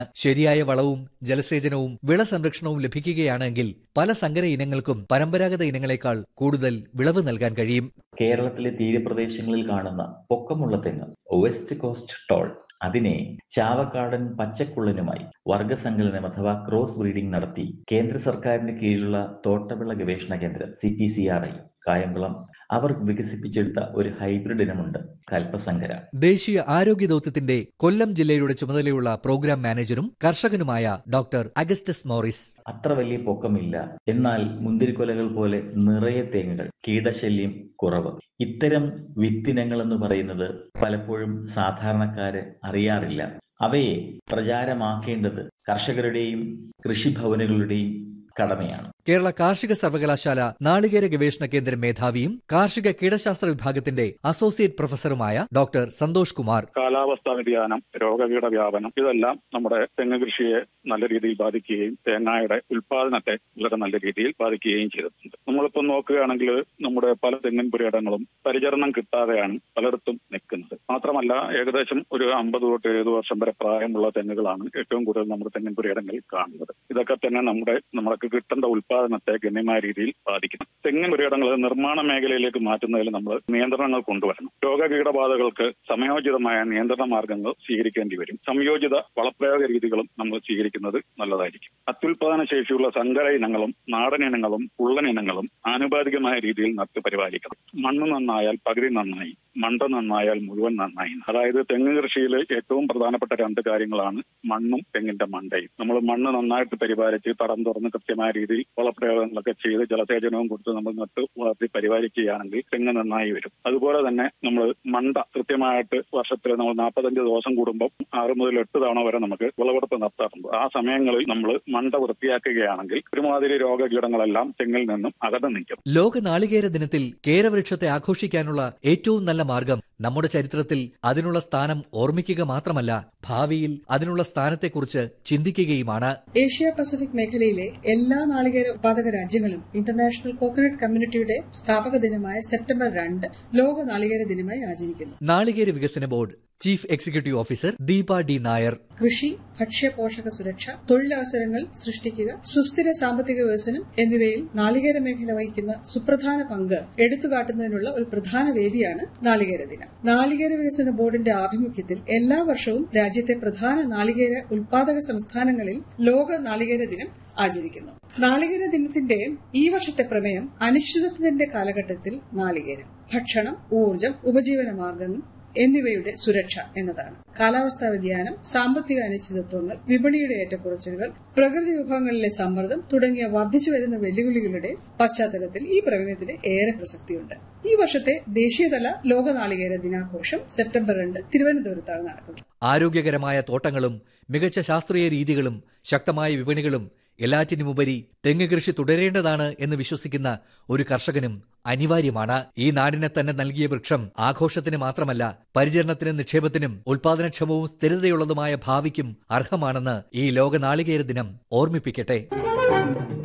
ശരിയായ വളവും ജലസേചനവും വിള സംരക്ഷണവും ലഭിക്കുകയാണെങ്കിൽ പല സങ്കര ഇനങ്ങൾക്കും പരമ്പരാഗത ഇനങ്ങളെക്കാൾ കൂടുതൽ വിളവ് നൽകാൻ കഴിയും കേരളത്തിലെ തീരപ്രദേശങ്ങളിൽ കാണുന്ന പൊക്കമുള്ള തെങ്ങ് വെസ്റ്റ് കോസ്റ്റ് ടോൾ അതിനെ ചാവക്കാടൻ പച്ചക്കുള്ളനുമായി വർഗസങ്കലനം അഥവാ ക്രോസ് ബ്രീഡിംഗ് നടത്തി കേന്ദ്ര സർക്കാരിന്റെ കീഴിലുള്ള തോട്ടവിള ഗവേഷണ കേന്ദ്രം C P C R I Kayamkulam അവർ വികസിപ്പിച്ചെടുത്ത ഒരു ഹൈബ്രിഡ് ഇനമുണ്ട് കൽപ്പസങ്കര ദേശീയ ആരോഗ്യ ദൌത്യത്തിന്റെ കൊല്ലം ജില്ലയുടെ ചുമതലയുള്ള പ്രോഗ്രാം മാനേജരും കർഷകനുമായ ഡോക്ടർ അഗസ്റ്റസ് മോറിസ് അത്ര വലിയ പൊക്കമില്ല എന്നാൽ മുന്തിരിക്കൊലകൾ പോലെ നിറയെ തേങ്ങകൾ കീടശല്യം കുറവ് ഇത്തരം വിത്തിനങ്ങൾ എന്ന് പറയുന്നത് പലപ്പോഴും സാധാരണക്കാര് അറിയാറില്ല അവയെ പ്രചാരമാക്കേണ്ടത് കർഷകരുടെയും കൃഷിഭവനുകളുടെയും കടമയാണ് കേരള കാർഷിക സർവകലാശാല നാളികേര ഗവേഷണ കേന്ദ്രം മേധാവിയും കാർഷിക കീടശാസ്ത്ര വിഭാഗത്തിന്റെ അസോസിയേറ്റ് പ്രൊഫസറുമായ ഡോക്ടർ സന്തോഷ് കുമാർ കാലാവസ്ഥാ വ്യതിയാനം രോഗകീട വ്യാപനം ഇതെല്ലാം നമ്മുടെ തെങ്ങ് കൃഷിയെ നല്ല രീതിയിൽ ബാധിക്കുകയും തേങ്ങയുടെ ഉൽപാദനത്തെ വളരെ നല്ല രീതിയിൽ ബാധിക്കുകയും ചെയ്തിട്ടുണ്ട് നമ്മളിപ്പോൾ നോക്കുകയാണെങ്കിൽ നമ്മുടെ പല തെങ്ങിൻ പുരയിടങ്ങളും പരിചരണം കിട്ടാതെയാണ് പലയിടത്തും നിൽക്കുന്നത് മാത്രമല്ല ഏകദേശം ഒരു അമ്പത് തൊട്ട് എഴുപത് വർഷം വരെ പ്രായമുള്ള തെങ്ങുകളാണ് ഏറ്റവും കൂടുതൽ നമ്മുടെ തെങ്ങിൻ പുരയിടങ്ങളിൽ കാണുന്നത് ഇതൊക്കെ തന്നെ നമ്മുടെ നമ്മൾക്ക് കിട്ടേണ്ട ഉൽപാദനത്തെ ഗണ്യമായ രീതിയിൽ ബാധിക്കുന്നു തെങ്ങിൻ പുരയിടങ്ങൾ നിർമ്മാണ മേഖലയിലേക്ക് മാറ്റുന്നതിൽ നമ്മൾ നിയന്ത്രണങ്ങൾ കൊണ്ടുവരണം രോഗകീടബാധകൾക്ക് സമയോചിതമായ നിയന്ത്രണ മാർഗങ്ങൾ സ്വീകരിക്കേണ്ടി വരും സംയോജിത വളപ്രയോഗ രീതികളും നമ്മൾ സ്വീകരിക്കുന്നത് നല്ലതായിരിക്കും അത്യുൽപാദന ശേഷിയുള്ള സങ്കര ഇനങ്ങളും നാടൻ ഇനങ്ങളും ഉള്ളൻ ഇനങ്ങളും ആനുപാതികമായ രീതിയിൽ നട്ട് പരിപാലിക്കണം മണ്ണ് നന്നായാൽ പകുതി നന്നായി മണ്ട നന്നായാൽ മുഴുവൻ നന്നായി അതായത് തെങ്ങ് കൃഷിയിൽ ഏറ്റവും പ്രധാനപ്പെട്ട രണ്ട് കാര്യങ്ങളാണ് മണ്ണും തെങ്ങിന്റെ മണ്ടയും നമ്മൾ മണ്ണ് നന്നായിട്ട് പരിപാലിച്ച് തടം തുറന്ന് കൃത്യമായ രീതിയിൽ വളപ്രയോഗങ്ങളൊക്കെ ചെയ്ത് ജലസേചനവും കൊടുത്ത് നമ്മൾ നട്ട് വളർത്തി പരിപാലിക്കുകയാണെങ്കിൽ തെങ്ങ് നന്നായി വരും അതുപോലെ തന്നെ നമ്മൾ മണ്ട കൃത്യമായിട്ട് വർഷത്തിൽ നമ്മൾ നാൽപ്പത്തഞ്ച് ദിവസം കൂടുമ്പോൾ ആറ് മുതൽ എട്ട് തവണ വരെ നമുക്ക് വിളവെടുപ്പ് നടത്താറുണ്ട് ആ സമയങ്ങളിൽ നമ്മൾ മണ്ട വൃത്തിയാക്കുകയാണെങ്കിൽ ഒരുമാതിരി രോഗകീടങ്ങളെല്ലാം തെങ്ങിൽ നിന്നും അകന്നു നിൽക്കും ലോക നാളികേര ദിനത്തിൽ കേരവൃക്ഷത്തെ ആഘോഷിക്കാനുള്ള ഏറ്റവും നല്ല മാർഗം നമ്മുടെ ചരിത്രത്തിൽ അതിനുള്ള സ്ഥാനം ഓർമ്മിക്കുക മാത്രമല്ല ഭാവിയിൽ അതിനുള്ള സ്ഥാനത്തെക്കുറിച്ച് ചിന്തിക്കുകയുമാണ് ഏഷ്യ പസഫിക് മേഖലയിലെ എല്ലാ നാളികേര ഉത്പാദക രാജ്യങ്ങളും ഇന്റർനാഷണൽ കോക്കനട്ട് കമ്മ്യൂണിറ്റിയുടെ സ്ഥാപക ദിനമായ സെപ്റ്റംബർ രണ്ട് ലോക നാളികേര ദിനമായി ആചരിക്കുന്നു നാളികേര വികസന board chief executive officer Deepa D Nair കൃഷി ഭക്ഷ്യ പോഷക സുരക്ഷ തൊഴിലവസരങ്ങൾ സൃഷ്ടിക്കുക സുസ്ഥിര സാമ്പത്തിക വികസനം എന്നിവയിൽ നാളികേര മേഖല വഹിക്കുന്ന സുപ്രധാന പങ്ക് എടുത്തുകാട്ടുന്നതിനുള്ള ഒരു പ്രധാന വേദിയാണ് നാളികേര ദിനം നാളികേര വികസന ബോർഡിന്റെ ആഭിമുഖ്യത്തിൽ എല്ലാ വർഷവും രാജ്യത്തെ പ്രധാന നാളികേര ഉൽപാദക സംസ്ഥാനങ്ങളിൽ ലോക നാളികേര ദിനം ആചരിക്കുന്നു നാളികേര ദിനത്തിന്റെ ഈ വർഷത്തെ പ്രമേയം അനിശ്ചിതത്വത്തിന്റെ കാലഘട്ടത്തിൽ നാളികേരം ഭക്ഷണം ഊർജം ഉപജീവന മാർഗങ്ങൾ എന്നിവയുടെ സുരക്ഷ എന്നതാണ് കാലാവസ്ഥാ വ്യതിയാനം സാമ്പത്തിക അനിശ്ചിതത്വങ്ങൾ വിപണിയുടെ ഏറ്റക്കുറച്ചിലുകൾ പ്രകൃതി വിഭവങ്ങളിലെ സമ്മർദ്ദം തുടങ്ങിയ വർദ്ധിച്ചുവരുന്ന വെല്ലുവിളികളുടെ പശ്ചാത്തലത്തിൽ ഈ പ്രമേയത്തിന് ഏറെ പ്രസക്തിയുണ്ട് ഈ വർഷത്തെ ദേശീയതല ലോക നാളികേര ദിനാഘോഷം സെപ്റ്റംബർ രണ്ട് തിരുവനന്തപുരത്താണ് നടക്കുന്നത് ആരോഗ്യകരമായ തോട്ടങ്ങളും മികച്ച ശാസ്ത്രീയ രീതികളും ശക്തമായ വിപണികളും എല്ലാറ്റിനുമുപരി തെങ്ങ് കൃഷി തുടരേണ്ടതാണ് എന്ന് വിശ്വസിക്കുന്ന ഒരു കർഷകനും അനിവാര്യമാണ് ഈ നാടിനെ തന്നെ നൽകിയ വൃക്ഷം ആഘോഷത്തിന് മാത്രമല്ല പരിചരണത്തിനും നിക്ഷേപത്തിനും ഉൽപാദനക്ഷമവും സ്ഥിരതയുള്ളതുമായ ഭാവിക്കും അർഹമാണെന്ന് ഈ ലോക നാളികേര ദിനം ഓർമ്മിപ്പിക്കട്ടെ